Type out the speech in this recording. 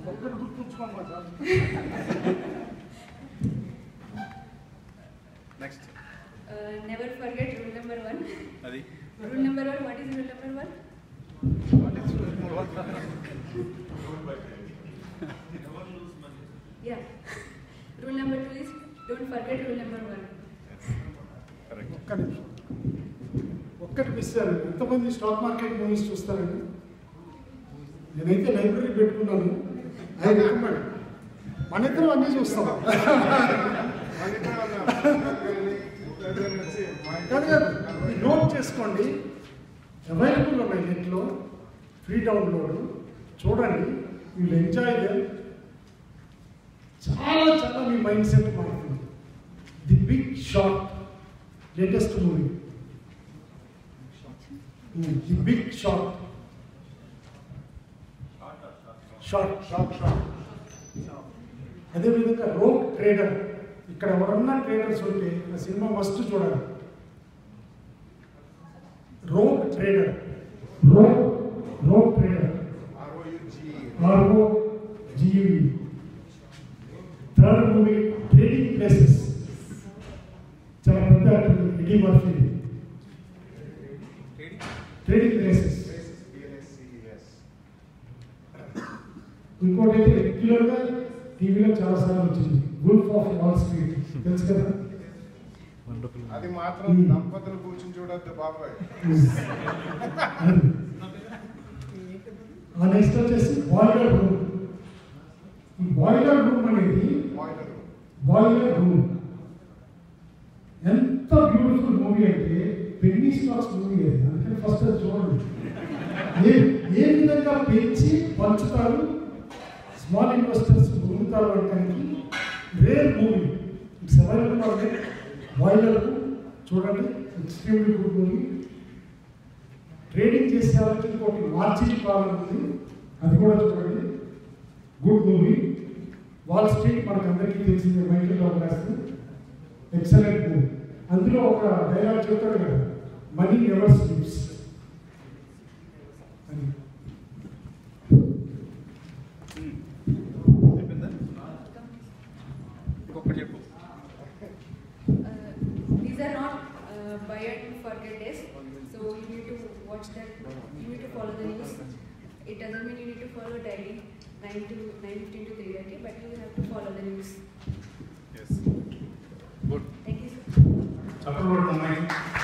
ఒక్కటి గుర్తుంచుకోమ్మా sir next Uh, never forget rule number one. అది Rule number one, what is rule number one? Yeah. Rule number two is don't forget rule number one. Correct ఒక్క నిమిషం ఒక్కటి miss అయ్యారు ఎంతమంది stock market movies చూస్తారండి నేనైతే library పెట్టుకున్నాను I recommend మన ఇద్దరం అన్నీ చూస్తాం కాదు కాదు మీరు నోట్ చేసుకోండి అవైలబుల్ ఉన్నాయి నెట్లో ఫ్రీ డౌన్లోడ్ చూడండి వీళ్ళు ఎంజాయ్ దెమ్ చాలా చాలా మీ మైండ్ సెట్ మారుతుంది the big shot latest movie the big shot short short short అదేవిధంగా రోగ్ ట్రేడర్ ఇక్కడ ఎవరన్నా ట్రేడర్స్ ఉంటే ఆ సినిమా మస్ట్ చూడాలి rogue trader rogue rogue trader R O G E V third movie trading places చాలా పెద్ద actor Eddie Murphy trading places ఇంకోటి అయితే రెగ్యులర్గా టీవీలో చాలా సార్లు వచ్చింది గుల్ఫ్ ఆఫ్ వాల్ స్ట్రీట్ తెలుసు కదా అది మాత్రం దంపతులు కూర్చుని చూడొద్దు బాబాయ్ అది. ఆ నెక్స్ట్ వచ్చేసి బాయిలర్ రూమ్ ఈ బాయిలర్ రూమ్ అనేది బాయిలర్ బాయిలర్ రూమ్ ఎంత బ్యూటిఫుల్ మూవీ అంటే పెన్నీ స్టాక్స్ మూవీ అది అందుకని ఫస్ట్ అది చూడండి ఏ ఏ విధంగా పెంచి పంచుతారు స్మాల్ ఇన్వెస్టర్స్ పొందుతారు అనడానికి rare movie it's available on boiler చూడండి ఎక్స్ట్రీమ్లీ గుడ్ మూవీ ట్రేడింగ్ చేసే వాళ్ళకి ఇంకోటి మార్జిన్ కాలం ఉంది అది కూడా చూడండి గుడ్ మూవీ వాల్ స్ట్రీట్ మనకు అందరికీ తెలిసింది మైకిల్ రామదాస్ ఎక్సలెంట్ మూవీ అందులో ఒక డైలాగ్ చెప్తాడు కదా మనీ నెవర్ స్లీప్స్ అని అయిపోయిందా ఇంకొకటి చెప్పు Uh, these are not uh, buy and forget days. So you need to watch that. You need to follow the news. It doesn't mean you need to follow daily, 9 to 9:15 to 3:30, but you have to follow the news. Yes good Thank you. sir. చప్పట్లు కొడుతున్నాయి